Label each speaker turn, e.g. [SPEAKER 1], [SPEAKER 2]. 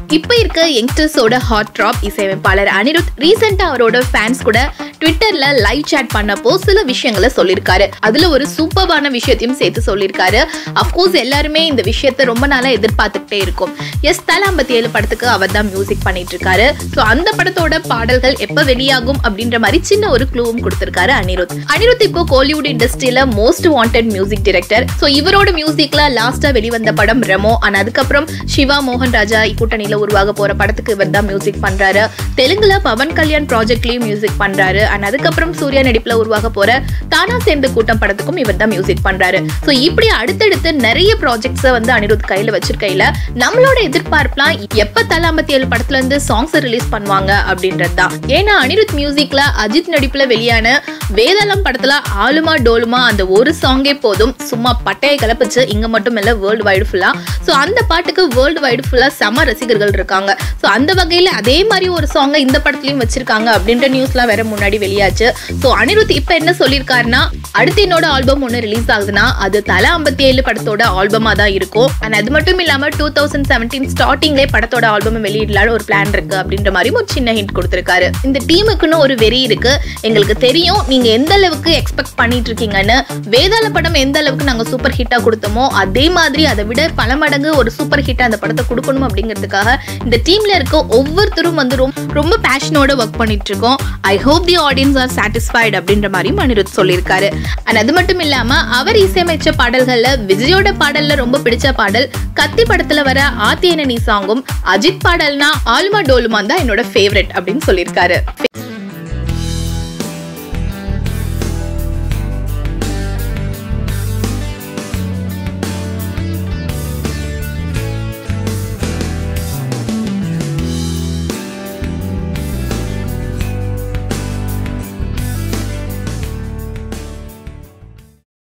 [SPEAKER 1] இப்ப இருக்க யங்ஸ்டர்ஸோட hot drop இசையமைப்பாளர் அனிருத் ரீசெண்டா அவரோட ஃபேன்ஸ் கூட ட்விட்டர்ல லைவ் சேட் பண்ணப்போ சில விஷயங்களை சொல்லியிருக்காரு அதுல ஒரு சூப்பர்வான விஷயத்தையும் சேர்த்து சொல்லியிருக்காரு அஃப்கோர்ஸ் எல்லாருமே இந்த விஷயத்த ரொம்ப நாளா எதிர்பார்த்துக்கிட்டே இருக்கும் எஸ் தல ஐம்பத்தி ஏழு படத்துக்கு அவர் தான் மியூசிக் பண்ணிட்டு இருக்காரு ஸோ அந்த படத்தோட பாடல்கள் எப்ப வெளியாகும் அப்படின்ற மாதிரி சின்ன ஒரு க்ளூவும் கொடுத்திருக்காரு அனிருத் அனிருத் இப்போ கோலிவுட் இண்டஸ்ட்ரியில most wanted music director so இவரோட மியூசிக்ல லாஸ்டா வெளிவந்த படம் ரெமோ அண்ட் அதுக்கப்புறம் சிவா மோகன் ராஜா கூட்டணியில உருவாக போற படத்துக்கு இவர் தான் மியூசிக் பண்றாரு தெலுங்குல பவன் கல்யாண் ப்ராஜெக்ட்லயும் மியூசிக் பண்றாரு அண்ட் அதுக்கப்புறம் சூர்யா நடிப்புல உருவாக போற தானா சேர்ந்த கூட்டம் படத்துக்கும் இவர் தான் மியூசிக் பண்றாரு ஸோ இப்படி அடுத்தடுத்து நிறைய ப்ராஜெக்ட்ஸ் வந்து அனிருத் கையில வச்சிருக்கையில நம்மளோட எதிர்பார்ப்புலாம் எப்ப தல ஐம்பத்தி ஏழு படத்துல இருந்து சாங்ஸ் ரிலீஸ் பண்ணுவாங்க அப்படின்றது தான் ஏன்னா அனிருத் மியூசிக்ல அஜித் நடிப்புல வெளியான வேதாளம் படத்துல ஆலுமா டோலுமா அந்த ஒரு சாங்கே போதும் சும்மா பட்டையை கிளப்பிச்சு இங்க மட்டும் இல்ல வேர்ல்டு வைடு ஃபுல்லா ஸோ அந்த பாட்டுக்கு வேர்ல்டு வைடு ஃபுல்லா செம ரசிகர்கள் இருக்காங்க ஸோ அந்த வகையில அதே மாதிரி ஒரு சாங்கை இந்த படத்துலயும் வச்சிருக்காங்க அப்படின்ற நியூஸ்லாம் வேற முன்னாடி வெளியாச்சு ஸோ அனிருத் இப்ப என்ன சொல்லியிருக்காருன்னா அடுத்து என்னோட ஆல்பம் ஒன்று ரிலீஸ் ஆகுதுன்னா அது தல ஐம்பத்தி ஏழு படத்தோட ஆல்பமா தான் இருக்கும் அண்ட் அது மட்டும் இல்லாம டூ தௌசண்ட் செவன்டீன் ஸ்டார்டிங்லேயே படத்தோட ஆல்பம் வெளியிடலான்னு ஒரு பிளான் இருக்கு அப்படின்ற மாதிரி ஒரு சின்ன ஹிண்ட் கொடுத்திருக்காரு இந்த டீமுக்குன்னு ஒரு வெறி இருக்கு எங்களுக்கு தெரியும் நீங்க எந்த அளவுக்கு எக்ஸ்பெக்ட் பண்ணிட்டு இருக்கீங்கன்னு வேதாள படம் எந்த அளவுக்கு நாங்க சூப்பர் ஹிட்டா கொடுத்தோமோ அதே மாதிரி அதை விட பல மடங்கு ஒரு சூப்பர் ஹிட்டா அந்த படத்தை கொடுக்கணும் அப்படிங்கிறதுக்காக இந்த டீம்ல இருக்க ஒவ்வொருத்தரும் வந்து ரொம்ப ரொம்ப பேஷனோட ஒர்க் பண்ணிட்டு இருக்கோம் I hope the audience are satisfied அப்படின்ற மாதிரி அனிருத் சொல்லியிருக்காரு அண்ட் அது மட்டும் இல்லாம அவர் இசையமைச்ச பாடல்கள்ல விஜயோட பாடல்ல ரொம்ப பிடிச்ச பாடல் கத்தி படத்துல வர ஆத்தியனி சாங்கும் அஜித் பாடல்னா ஆல்மா டோலுமான் தான் என்னோட ஃபேவரட் அப்படின்னு சொல்லியிருக்காரு